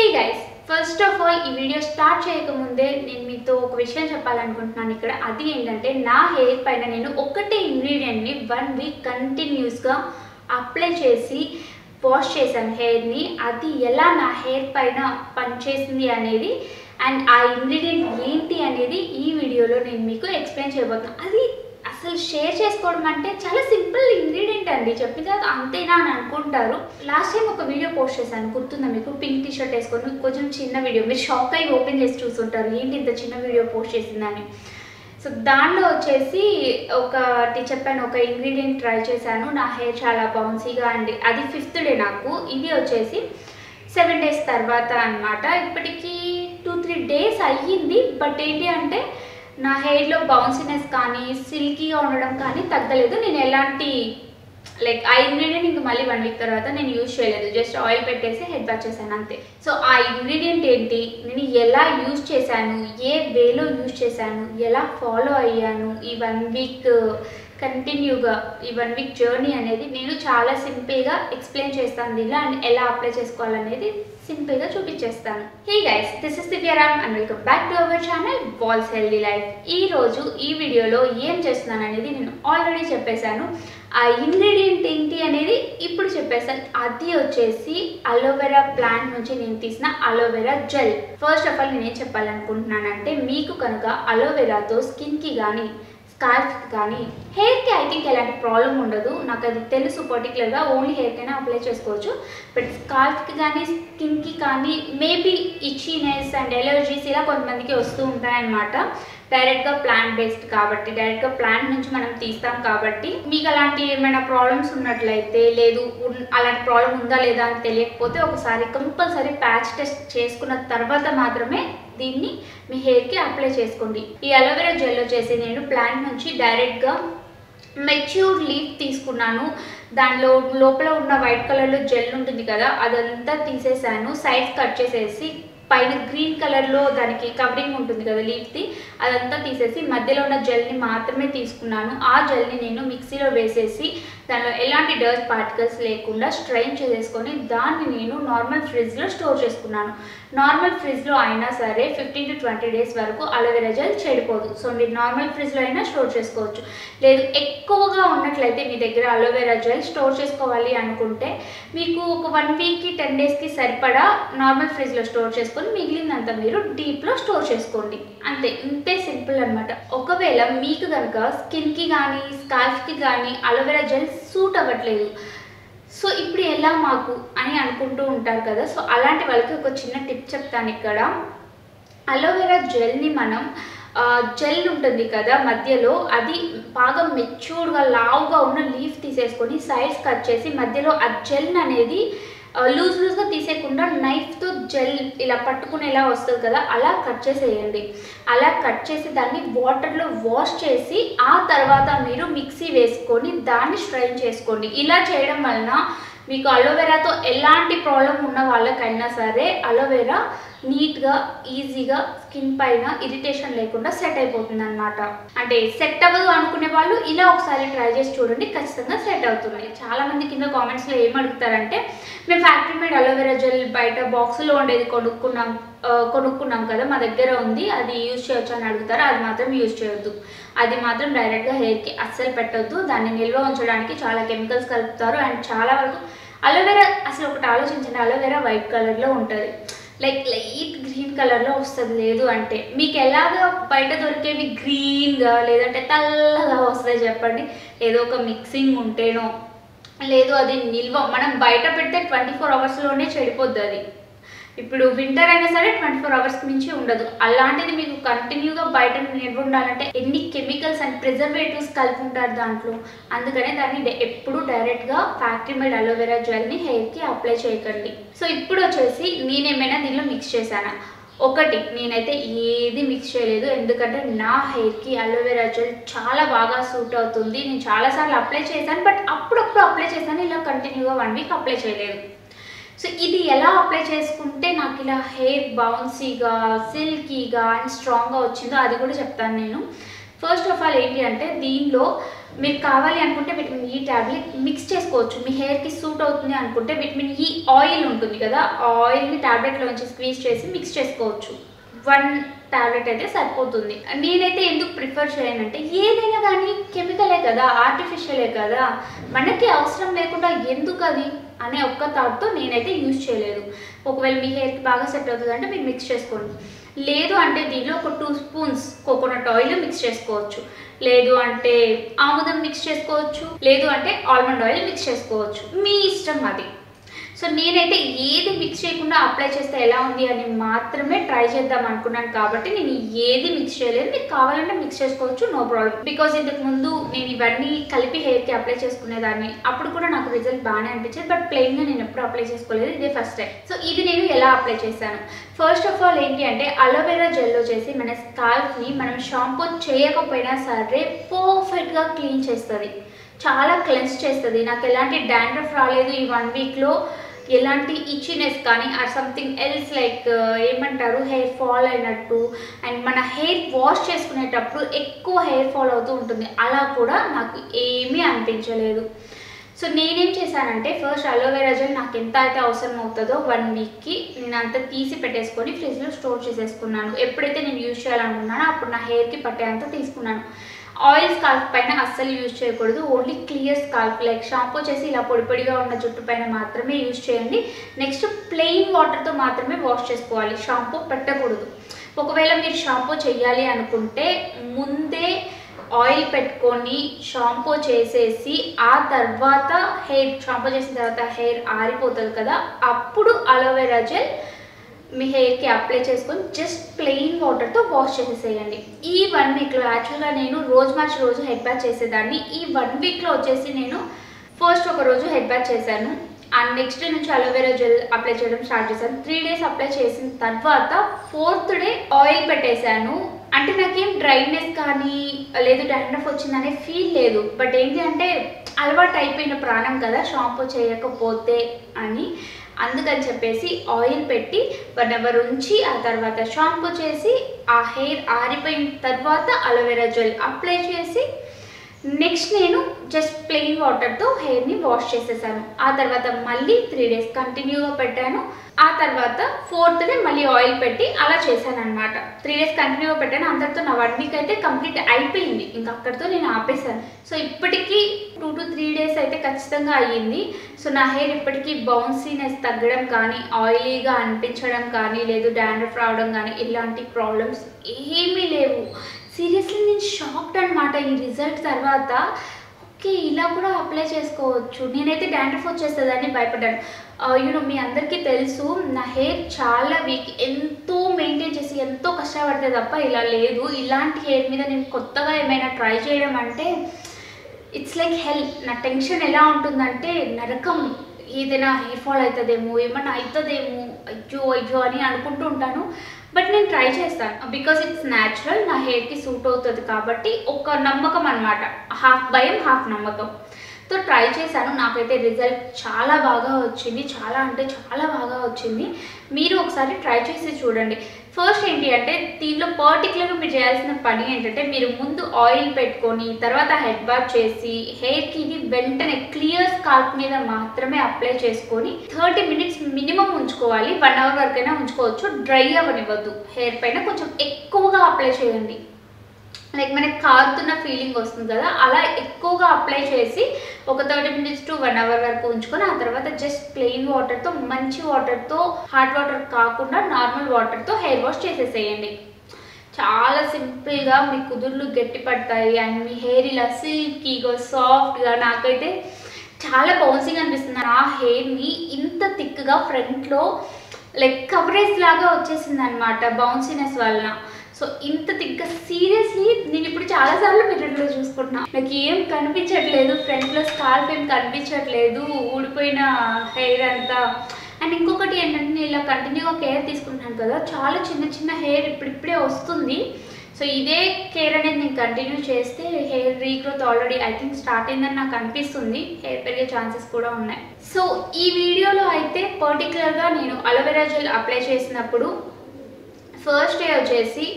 guys first of all ఈ video start చేయకముందే నేను మీతో ఒక విషయం చెప్పాలనుకుంటున్నాను ఇక్కడ అది ఏంటంటే నా హెయిర్ పైన నేను ఒకటే ఇంగ్రీడియంట్ని వన్ వీక్ కంటిన్యూస్గా అప్లై చేసి వాష్ చేశాను హెయిర్ని అది ఎలా నా హెయిర్ పైన పనిచేసింది అనేది అండ్ ఆ ఇంగ్రీడియంట్ ఏంటి అనేది ఈ వీడియోలో నేను మీకు ఎక్స్ప్లెయిన్ చేయబోతున్నాను అది అసలు షేర్ చేసుకోవడం అంటే చాలా సింపుల్ ఇంగ్రీడియంట్ అండి చెప్పిన తర్వాత అంతేనా అని అనుకుంటారు లాస్ట్ టైం ఒక వీడియో పోస్ట్ చేశాను గుర్తుందా మీకు పింక్ టీ షర్ట్ వేసుకొని కొంచెం చిన్న వీడియో మీరు షాక్ అయ్యి ఓపెన్ చేసి చూస్తుంటారు ఏంటి ఇంత చిన్న వీడియో పోస్ట్ చేసిందని సో దానిలో వచ్చేసి ఒకటి చెప్పాను ఒక ఇంగ్రీడియంట్ ట్రై చేశాను నా హెయిర్ చాలా బౌన్సీగా అండి అది ఫిఫ్త్ డే నాకు ఇది వచ్చేసి సెవెన్ డేస్ తర్వాత అన్నమాట ఇప్పటికీ టూ త్రీ డేస్ అయ్యింది బట్ ఏంటి అంటే నా హెయిర్లో బౌన్సీనెస్ కానీ సిల్కీగా ఉండడం కానీ తగ్గలేదు నేను ఎలాంటి లైక్ ఆ ఇంగ్రీడియంట్ ఇంక మళ్ళీ వన్ వీక్ తర్వాత నేను యూజ్ చేయలేదు జస్ట్ ఆయిల్ పెట్టేసి హెడ్ బాత్ చేశాను అంతే సో ఆ ఇంగ్రీడియంట్ ఏంటి నేను ఎలా యూజ్ చేశాను ఏ వేలో యూజ్ చేశాను ఎలా ఫాలో అయ్యాను ఈ వన్ వీక్ కంటిన్యూగా ఈ వన్ వీక్ జర్నీ అనేది నేను చాలా సింపుల్గా ఎక్స్ప్లెయిన్ చేస్తాను దీనిలో అండ్ ఎలా అప్లై చేసుకోవాలనేది సింపుల్గా చూపించేస్తాను hey guys this is Divyaram and welcome back to our channel balls healthy life ఈ రోజు ఈ వీడియోలో ఏం చేస్తున్నాను అనేది నేను ఆల్రెడీ చెప్పేశాను ఆ ఇంగ్రీడియంట్ ఏంటి అనేది ఇప్పుడు చెప్పేసాను అది వచ్చేసి అలోవెరా ప్లాంట్ నుంచి నేను తీసిన aloe vera gel first of all నేనేం చెప్పాలనుకుంటున్నానంటే మీకు కనుక అలోవెరాతో స్కిన్కి కానీ స్కాల్ఫ్కి కానీ హెయిర్కి ఐ థింక్ ఎలాంటి ప్రాబ్లం ఉండదు నాకు అది తెలుసు పర్టికులర్గా ఓన్లీ హెయిర్కైనా అప్లై చేసుకోవచ్చు బట్ స్కాల్ఫ్కి కానీ స్కిన్కి కానీ మేబీ ఇచ్చినెస్ అండ్ ఎలర్జీస్ ఇలా కొంతమందికి వస్తూ ఉంటాయన్నమాట డైరెక్ట్గా ప్లాంట్ బేస్డ్ కాబట్టి డైరెక్ట్గా ప్లాంట్ నుంచి మనం తీస్తాం కాబట్టి మీకు అలాంటి ఏమైనా ప్రాబ్లమ్స్ ఉన్నట్లయితే లేదు ఉన్- అలాంటి ప్రాబ్లం ఉందా లేదా అని తెలియకపోతే ఒకసారి కంపల్సరీ ప్యాచ్ టెస్ట్ చేసుకున్న తర్వాత మాత్రమే దీన్ని మీ హెయిర్కి అప్లై చేసుకోండి ఈ అలోవెరా జెల్ వచ్చేసి నేను ప్లాంట్ నుంచి డైరెక్ట్గా మెచ్యూర్ లీఫ్ తీసుకున్నాను దానిలో లోపల ఉన్న వైట్ కలర్లో జెల్ ఉంటుంది కదా అదంతా తీసేసాను సైడ్స్ కట్ చేసేసి పైన గ్రీన్ కలర్లో దానికి కవరింగ్ ఉంటుంది కదా లీఫ్ది అదంతా తీసేసి మధ్యలో ఉన్న జెల్ని మాత్రమే తీసుకున్నాను ఆ జెల్ని నేను మిక్సీలో వేసేసి దానిలో ఎలాంటి డస్ట్ పార్టికల్స్ లేకుండా స్ట్రైన్ చేసేసుకొని దాన్ని నేను నార్మల్ ఫ్రిడ్జ్లో స్టోర్ చేసుకున్నాను నార్మల్ ఫ్రిడ్జ్లో అయినా సరే ఫిఫ్టీన్ టు ట్వంటీ డేస్ వరకు అలోవెరా జెల్ చెడిపోదు సో మీరు నార్మల్ ఫ్రిడ్జ్లో అయినా స్టోర్ చేసుకోవచ్చు లేదు ఎక్కువగా ఉన్నట్లయితే మీ దగ్గర అలోవెరా జెల్ స్టోర్ చేసుకోవాలి అనుకుంటే మీకు ఒక వన్ వీక్కి టెన్ డేస్కి సరిపడా నార్మల్ ఫ్రిడ్జ్లో స్టోర్ చేసుకొని మిగిలినంత మీరు డీప్లో స్టోర్ చేసుకోండి అంతే ఇంతే సింపుల్ అనమాట ఒకవేళ మీకు కనుక స్కిన్కి కానీ స్కాల్ఫ్కి కానీ అలోవెరా జెల్ సూట్ అవ్వట్లేదు సో ఇప్పుడు ఎలా మాకు అని అనుకుంటూ ఉంటారు కదా సో అలాంటి వాళ్ళకి ఒక చిన్న టిప్ చెప్తాను ఇక్కడ అలోవెరా జెల్ని మనం ఆ, జెల్ ఉంటుంది కదా మధ్యలో అది బాగా మెచ్యూర్డ్గా లావుగా ఉన్న లీఫ్ తీసేసుకొని సైడ్స్ కట్ చేసి మధ్యలో ఆ జెల్ అనేది లూజ్ లూజ్గా తీసేయకుండా నైఫ్తో జెల్ ఇలా పట్టుకునేలా వస్తుంది కదా అలా కట్ చేసేయండి అలా కట్ చేసి దాన్ని వాటర్లో వాష్ చేసి ఆ తర్వాత మీరు మిక్సీ వేసుకొని దాన్ని స్ట్రైన్ చేసుకోండి ఇలా చేయడం వలన మీకు అలోవెరాతో ఎలాంటి ప్రాబ్లం ఉన్న వాళ్ళకైనా సరే అలోవెరా నీట్గా ఈజీగా స్కిన్ పైన ఇరిటేషన్ లేకుండా సెట్ అయిపోతుంది అనమాట అంటే సెట్ అవ్వదు అనుకునే వాళ్ళు ఇలా ఒకసారి ట్రై చేసి చూడండి ఖచ్చితంగా సెట్ అవుతుంది చాలా మంది కింద కామెంట్స్లో ఏం అడుగుతారంటే మేము ఫ్యాక్టరీ మేడ్ అలోవెరా జెల్ బయట బాక్స్లో ఉండేది కొనుక్కున్నాం ఆ, కొనుక్కున్నాం కదా మా దగ్గర ఉంది అది యూజ్ చేయొచ్చు అని అడుగుతారు అది మాత్రం యూజ్ చేయొద్దు అది మాత్రం డైరెక్ట్గా హెయిర్కి అస్సలు పెట్టొద్దు దాన్ని నిల్వ ఉంచడానికి చాలా కెమికల్స్ కలుపుతారు అండ్ చాలా వరకు అలోవెరా అసలు ఒకటి ఆలోచించండి అలోవెరా వైట్ కలర్లో ఉంటుంది లైక్ లైట్ గ్రీన్ కలర్లో వస్తుంది లేదు అంటే మీకు ఎలాగ బయట దొరికేవి గ్రీన్గా లేదంటే తెల్లగా వస్తాయి చెప్పండి ఏదో ఒక మిక్సింగ్ ఉంటేనో లేదు అది నిల్వ మనం బయట పెడితే ట్వంటీ ఫోర్ అవర్స్లోనే చెడిపోద్ది అది ఇప్పుడు వింటర్ అయినా సరే ట్వంటీ ఫోర్ అవర్స్ మించి ఉండదు అలాంటిది మీకు కంటిన్యూగా బయట నిల్వ ఉండాలంటే ఎన్ని కెమికల్స్ అండ్ ప్రిజర్వేటివ్స్ కలిపి ఉంటారు దాంట్లో అందుకనే దాన్ని డై- ఎప్పుడు డైరెక్ట్గా ఫ్యాక్టరీ మేడ్ అలోవెరా జెల్ని హెయిర్కి అప్లై చేయకండి సో ఇప్పుడు వచ్చేసి నేనేమైనా దీనిలో మిక్స్ చేశానా ఒకటి నేనైతే ఏది మిక్స్ చేయలేదు ఎందుకంటే నా హెయిర్కి అలోవెరా జెల్ చాలా బాగా సూట్ అవుతుంది నేను చాలాసార్లు అప్లై చేశాను బట్ అప్పుడప్పుడు అప్లై చేశాను ఇలా కంటిన్యూగా వన్ వీక్ అప్లై చేయలేదు సో ఇది ఎలా అప్లై చేసుకుంటే నాకు ఇలా హెయిర్ బౌన్సీగా సిల్కీగా అండ్ స్ట్రాంగ్గా వచ్చిందో అది కూడా చెప్తాను నేను ఫస్ట్ ఆఫ్ ఆల్ ఏంటి అంటే దీనిలో మీరు కావాలి అనుకుంటే విటమిన్ ఈ ట్యాబ్లెట్ మిక్స్ చేసుకోవచ్చు మీ హెయిర్కి సూట్ అవుతుంది అనుకుంటే విటమిన్ ఈ ఆయిల్ ఉంటుంది కదా ఆ ఆయిల్ని ట్యాబ్లెట్లోంచి స్క్వీజ్ చేసి మిక్స్ చేసుకోవచ్చు వన్ టాబ్లెట్ అయితే సరిపోతుంది నేనైతే ఎందుకు ప్రిఫర్ చేయనంటే ఏదైనా కానీ కెమికలే కదా ఆర్టిఫిషియలే కదా మనకి అవసరం లేకుండా ఎందుకు అది అనే ఒక్క థాట్తో నేనైతే యూజ్ చేయలేదు ఒకవేళ మీ హెయిర్కి బాగా సెట్ అవుతుంది అంటే మీరు మిక్స్ చేసుకోండి లేదు అంటే దీనిలో ఒక two spoons coconut oil mix చేసుకోవచ్చు లేదు అంటే ఆముదం మిక్స్ చేసుకోవచ్చు లేదు అంటే ఆల్మండ్ ఆయిల్ మిక్స్ చేసుకోవచ్చు మీ ఇష్టం అది సో నేనైతే ఏది మిక్స్ చేయకుండా అప్లై చేస్తే ఎలా ఉంది అని మాత్రమే ట్రై చేద్దాం అనుకున్నాను కాబట్టి నేను ఏది మిక్స్ చేయలేదు మీకు కావాలంటే మిక్స్ చేసుకోవచ్చు నో ప్రాబ్లం బికాజ్ ఇంతకు ముందు నేను ఇవన్నీ కలిపి హెయిర్కి అప్లై చేసుకునేదాన్ని అప్పుడు కూడా నాకు రిజల్ట్ బాగానే అనిపించేది బట్ ప్లెయిన్గా నేను ఎప్పుడు అప్లై చేసుకోలేదు ఇదే ఫస్ట్ టైం సో ఇది నేను ఎలా అప్లై చేశాను ఫస్ట్ ఆఫ్ ఆల్ ఏంటి అంటే అలోవెరా జెల్ వచ్చేసి మన స్కాల్ఫ్ని మనం షాంపూ చేయకపోయినా సరే పర్ఫెక్ట్గా క్లీన్ చేస్తుంది చాలా క్లెన్స్ చేస్తుంది నాకు ఎలాంటి డాండ్రఫ్ రాలేదు ఈ వన్ వీక్లో ఎలాంటి ఇచ్చినెస్ కానీ ఆర్ సంథింగ్ ఎల్స్ లైక్ ఏమంటారు హెయిర్ ఫాల్ అయినట్టు అండ్ మన హెయిర్ వాష్ చేసుకునేటప్పుడు ఎక్కువ హెయిర్ ఫాల్ అవుతూ ఉంటుంది అలా కూడా నాకు ఏమీ అనిపించలేదు సో నేనేం చేశానంటే ఫస్ట్ అలోవెరా జెల్ నాకు ఎంత అయితే అవసరం అవుతుందో వన్ వీక్కి నేను అంత తీసి పెట్టేసుకొని ఫ్రిడ్జ్లో స్టోర్ చేసేసుకున్నాను ఎప్పుడైతే నేను యూజ్ చేయాలనుకున్నానో అప్పుడు నా హెయిర్కి పట్టేంత తీసుకున్నాను ఆయిల్ స్కాల్ఫ్ పైన అస్సలు యూజ్ చేయకూడదు only clear scalp like shampoo చేసి ఇలా పొడి పొడిగా ఉన్న జుట్టు పైన మాత్రమే యూజ్ చేయండి నెక్స్ట్ ప్లెయిన్ వాటర్తో మాత్రమే వాష్ చేసుకోవాలి షాంపూ పెట్టకూడదు ఒకవేళ మీరు షాంపూ చేయాలి అనుకుంటే ముందే ఆయిల్ పెట్టుకొని షాంపూ చేసేసి ఆ తర్వాత హెయిర్ షాంపూ చేసిన తర్వాత హెయిర్ ఆరిపోతుంది కదా అప్పుడు అలోవెరా జెల్ మీ హెయిర్కి అప్లై చేసుకొని జస్ట్ ప్లెయిన్ వాటర్తో వాష్ చేసేసేయండి ఈ వన్ వీక్లో యాక్చువల్గా నేను రోజు మార్చి రోజు హెడ్ బ్యాత్ చేసేదాన్ని ఈ వన్ వీక్లో వచ్చేసి నేను ఫస్ట్ ఒక రోజు హెడ్ బ్యాత్ చేశాను అండ్ నెక్స్ట్ డే నుంచి అలోవెరా జెల్ అప్లై చేయడం స్టార్ట్ చేశాను త్రీ డేస్ అప్లై చేసిన తర్వాత ఫోర్త్ డే ఆయిల్ పెట్టేశాను అంటే నాకేం డ్రైనెస్ కానీ లేదు డాండ్రఫ్ వచ్చిందనే ఫీల్ లేదు బట్ ఏంటి అంటే అలవాటు అయిపోయిన ప్రాణం కదా షాంపూ చేయకపోతే అని అందుకని చెప్పేసి ఆయిల్ పెట్టి వన్ అవర్ ఉంచి ఆ తర్వాత షాంపూ చేసి ఆ హెయిర్ ఆరిపోయిన తర్వాత అలోవెరా జెల్ అప్లై చేసి నెక్స్ట్ నేను జస్ట్ ప్లెయిన్ వాటర్తో హెయిర్ని వాష్ చేసేసాను ఆ తర్వాత మళ్ళీ త్రీ డేస్ కంటిన్యూగా పెట్టాను ఆ తర్వాత ఫోర్త్ డే మళ్ళీ ఆయిల్ పెట్టి అలా చేశాను అనమాట త్రీ డేస్ కంటిన్యూగా పెట్టాను అందరితో నా వన్ వీక్ అయితే కంప్లీట్ అయిపోయింది ఇంకా అక్కడితో నేను ఆపేశాను సో ఇప్పటికీ టూ టు త్రీ డేస్ అయితే ఖచ్చితంగా అయ్యింది సో నా హెయిర్ ఇప్పటికీ బౌన్సీనెస్ తగ్గడం కానీ ఆయిలీగా అనిపించడం కానీ లేదు డాండ్రఫ్ రావడం కానీ ఇలాంటి ప్రాబ్లమ్స్ ఏమీ లేవు సీరియస్లీ నేను షాక్డ్ అనమాట ఈ రిజల్ట్ తర్వాత ఓకే ఇలా కూడా అప్లై చేసుకోవచ్చు నేనైతే డాండ్రఫ్ వచ్చేస్తుందని భయపడ్డాను యూనో మీ అందరికీ తెలుసు నా హెయిర్ చాలా వీక్ ఎంతో మెయింటైన్ చేసి ఎంతో కష్టపడితే తప్ప ఇలా లేదు ఇలాంటి హెయిర్ మీద నేను కొత్తగా ఏమైనా ట్రై చేయడం అంటే ఇట్స్ లైక్ హెల్ప్ నా టెన్షన్ ఎలా ఉంటుందంటే నరకం ఏదైనా హెయిర్ ఫాల్ అవుతుందేమో ఏమన్నా అవుతుందేమో అయ్యో అయ్యో అని అనుకుంటూ ఉంటాను బట్ నేను ట్రై చేస్తాను బికాస్ ఇట్స్ న్యాచురల్ నా హెయిర్కి సూట్ అవుతుంది కాబట్టి ఒక నమ్మకం అనమాట హాఫ్ భయం హాఫ్ నమ్మకం సో ట్రై చేశాను నాకైతే రిజల్ట్ చాలా బాగా వచ్చింది చాలా అంటే చాలా బాగా వచ్చింది మీరు ఒకసారి ట్రై చేసి చూడండి ఫస్ట్ ఏంటి అంటే దీనిలో పర్టికులర్గా మీరు చేయాల్సిన పని ఏంటంటే మీరు ముందు ఆయిల్ పెట్టుకొని తర్వాత హెడ్ బాత్ చేసి హెయిర్కి ఇది వెంటనే క్లియర్ స్కాల్ప్ మీద మాత్రమే అప్లై చేసుకొని థర్టీ మినిట్స్ మినిమం ఉంచుకోవాలి వన్ అవర్ వరకైనా ఉంచుకోవచ్చు డ్రై అవ్వనివ్వద్దు హెయిర్ పైన కొంచెం ఎక్కువగా అప్లై చేయండి లైక్ మనకి కారుతున్న ఫీలింగ్ వస్తుంది కదా అలా ఎక్కువగా అప్లై చేసి ఒక thirty minutes to one hour వరకు ఉంచుకొని ఆ తర్వాత జస్ట్ ప్లెయిన్ వాటర్తో మంచి వాటర్తో హాట్ వాటర్ కాకుండా నార్మల్ వాటర్తో హెయిర్ వాష్ చేసేసేయండి చాలా సింపుల్గా మీ కుదుర్లు గట్టి పడతాయి అండ్ మీ హెయిర్ ఇలా సిల్కీగా సాఫ్ట్గా నాకైతే చాలా బౌన్సింగ్ అనిపిస్తుంది నా హెయిర్ని ఇంత థిక్గా ఫ్రంట్లో లైక్ కవరేజ్ లాగా వచ్చేసింది అనమాట బౌన్సీనెస్ వలన సో ఇంత థిక్గా సీరియస్లీ నేను ఇప్పుడు చాలాసార్లు మిర్రర్లో చూసుకుంటున్నా నాకు ఏం కనిపించట్లేదు ఫ్రంట్లో స్కాల్ప్ ఏం కనిపించట్లేదు ఊడిపోయిన హెయిర్ అంతా అండ్ ఇంకొకటి ఏంటంటే నేను ఇలా కంటిన్యూగా కేర్ తీసుకుంటున్నాను కదా చాలా చిన్న చిన్న హెయిర్ ఇప్పుడిప్పుడే వస్తుంది సో ఇదే కేర్ అనేది నేను కంటిన్యూ చేస్తే hair regrowth already I think start అయిందని నాకు అనిపిస్తుంది హెయిర్ పెరిగే ఛాన్సెస్ కూడా ఉన్నాయి సో ఈ వీడియోలో అయితే పర్టికులర్గా నేను అలోవెరా జెల్ అప్లై చేసినప్పుడు ఫస్ట్ డే వచ్చేసి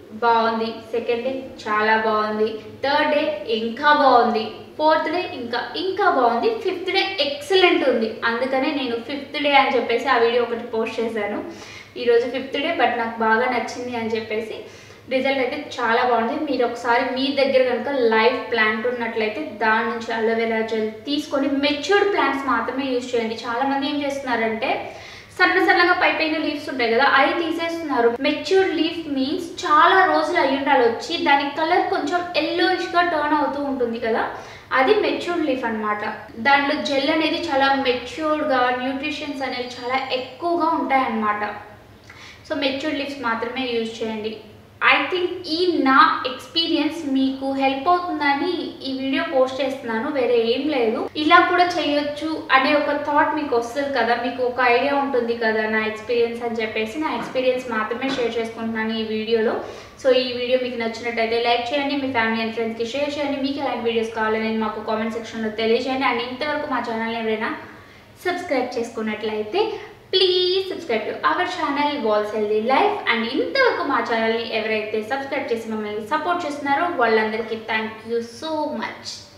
బాగుంది సెకండ్ డే చాలా బాగుంది థర్డ్ డే ఇంకా బాగుంది ఫోర్త్ డే ఇంకా ఇంకా బాగుంది ఫిఫ్త్ డే ఎక్సలెంట్ ఉంది అందుకనే నేను ఫిఫ్త్ డే అని చెప్పేసి ఆ వీడియో ఒకటి పోస్ట్ చేశాను ఈరోజు ఫిఫ్త్ డే బట్ నాకు బాగా నచ్చింది అని చెప్పేసి రిజల్ట్ అయితే చాలా బాగుంది మీరు ఒకసారి మీ దగ్గర కనుక లైవ్ ప్లాంట్ ఉన్నట్లయితే దాని నుంచి అలోవెరా జెల్ తీసుకొని మెచ్యూర్డ్ ప్లాంట్స్ మాత్రమే యూజ్ చేయండి చాలా మంది ఏం చేస్తున్నారంటే సన్న సన్నగా పై పైన లీవ్స్ ఉంటాయి కదా అవి తీసేస్తున్నారు మెచ్యూర్డ్ లీఫ్ మీన్స్ చాలా రోజులు అయ్యి ఉండాలి వచ్చి దాని కలర్ కొంచెం ఎల్లోయిష్గా టర్న్ అవుతూ ఉంటుంది కదా అది మెచ్యూర్డ్ లీఫ్ అన్నమాట దాంట్లో జెల్ అనేది చాలా మెచ్యూర్డ్గా న్యూట్రిషన్స్ అనేవి చాలా ఎక్కువగా ఉంటాయన్నమాట సో మెచ్యూర్డ్ లీవ్స్ మాత్రమే యూజ్ చేయండి ఐ థింక్ ఈ నా ఎక్స్పీరియన్స్ మీకు హెల్ప్ అవుతుందని ఈ వీడియో పోస్ట్ చేస్తున్నాను వేరే ఏం లేదు ఇలా కూడా చేయొచ్చు అనే ఒక థాట్ మీకు వస్తుంది కదా మీకు ఒక ఐడియా ఉంటుంది కదా నా ఎక్స్పీరియన్స్ అని చెప్పేసి నా ఎక్స్పీరియన్స్ మాత్రమే షేర్ చేసుకుంటున్నాను ఈ వీడియోలో సో ఈ వీడియో మీకు నచ్చినట్టయితే లైక్ చేయండి మీ ఫ్యామిలీ అండ్ ఫ్రెండ్స్కి షేర్ చేయండి మీకు ఎలాంటి వీడియోస్ కావాలని మాకు కామెంట్ సెక్షన్లో తెలియజేయండి అండ్ ఇంతవరకు మా ఛానల్ని ఎవరైనా సబ్స్క్రైబ్ చేసుకున్నట్లయితే please subscribe to our channel Val's healthy life and ఇంతవరకు మా ఛానల్ని ఎవరైతే సబ్స్క్రైబ్ చేసి మమ్మల్ని సపోర్ట్ చేస్తున్నారో వాళ్ళందరికీ థ్యాంక్ యూ సో మచ్